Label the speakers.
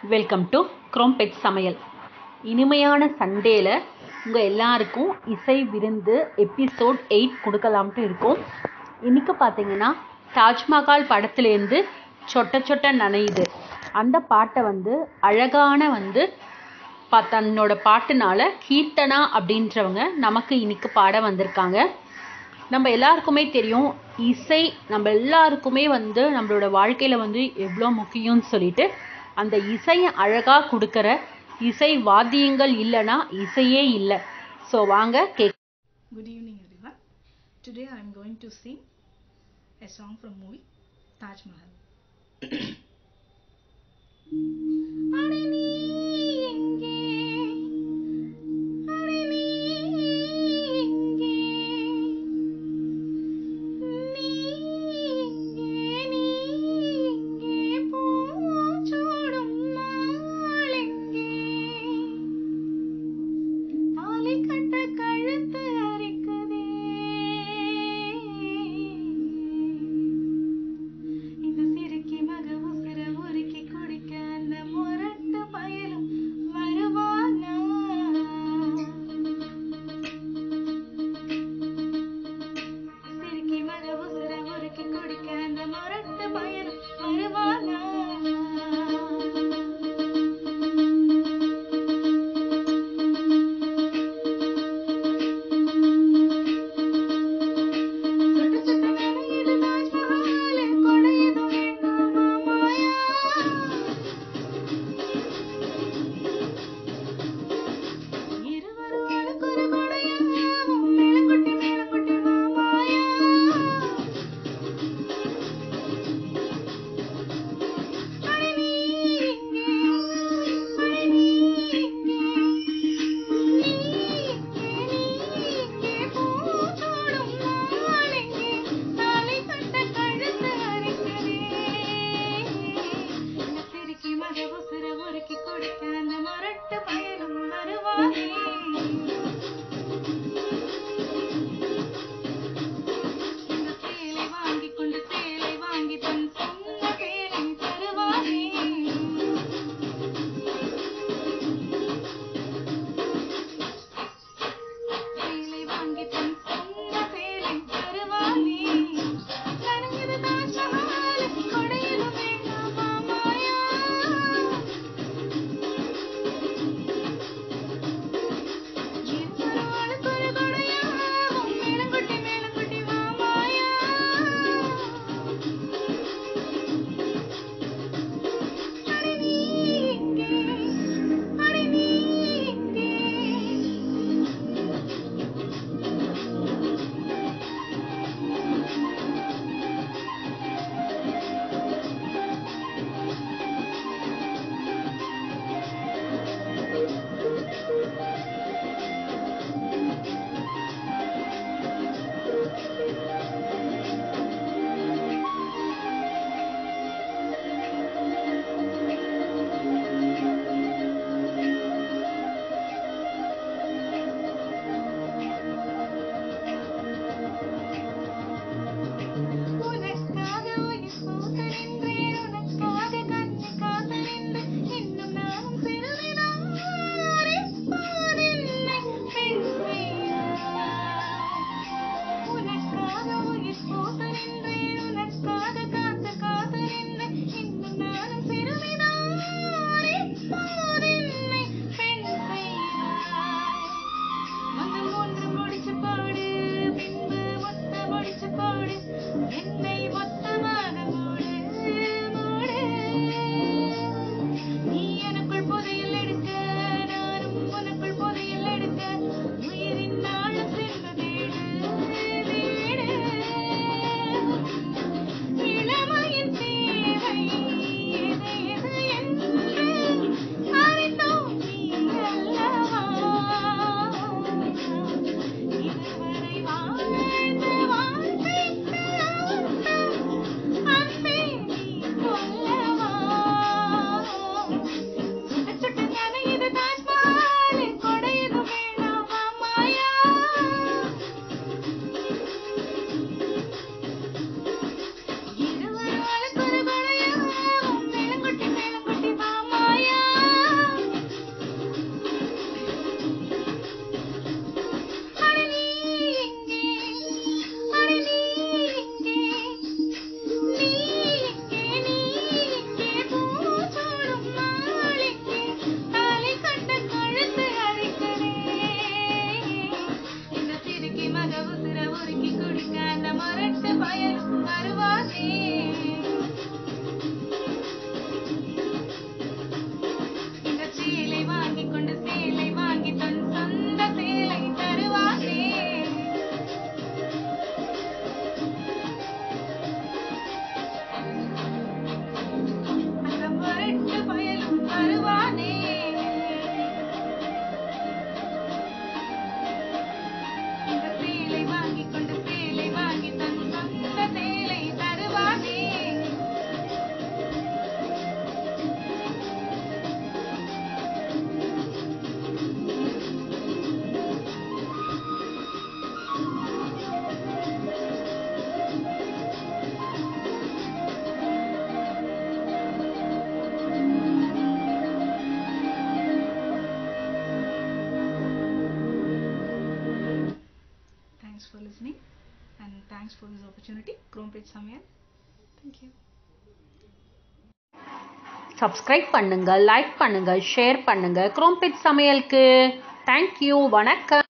Speaker 1: Welcome to Chromepet சமையல் இனிமையான சண்டேல உங்கள் எல்லாருக்கும் இசை விருந்து எபிசோட் எயிட் கொடுக்கலாம்ட்டு இருக்கோம் இன்னைக்கு பார்த்தீங்கன்னா தாஜ்மஹால் படத்துலேருந்து சொட்ட சொட்ட நனையுது அந்த பாட்டை வந்து அழகான வந்து பா தன்னோட பாட்டுனால கீர்த்தனா அப்படின்றவங்க நமக்கு இன்னைக்கு பாட வந்திருக்காங்க நம்ம எல்லாருக்குமே தெரியும் இசை நம்ம எல்லாருக்குமே வந்து நம்மளோட வாழ்க்கையில் வந்து எவ்வளோ முக்கியம்னு சொல்லிட்டு அந்த இசையை அழகாக கொடுக்குற இசை வாத்தியங்கள் இல்லைன்னா இசையே இல்லை ஸோ வாங்க cake
Speaker 2: Good evening, everyone. Today I am going to sing a song from movie Taj Mahal. அடே நீ எங்கே? அடே நீ எங்கே? நீ எங்கே? நீ எங்கே? பூச்சூடும் நாள் எங்கே? தாலி கட்ட கழுத்து அரிக்குதே இது சிறுக்கி மக எட்டு பயலும் தருவானே இந்த சேலை வாங்கி கொண்டு சேலை வாங்கி தன் சொந்த சேலை தருவானே Thanks for listening and thanks for this opportunity. Chromepage Samayal. Thank you.
Speaker 1: Subscribe பண்ணுங்க லைக் பண்ணுங்க ஷேர் பண்ணுங்க குரோம்பிட் சமையலுக்கு தேங்க்யூ வணக்கம்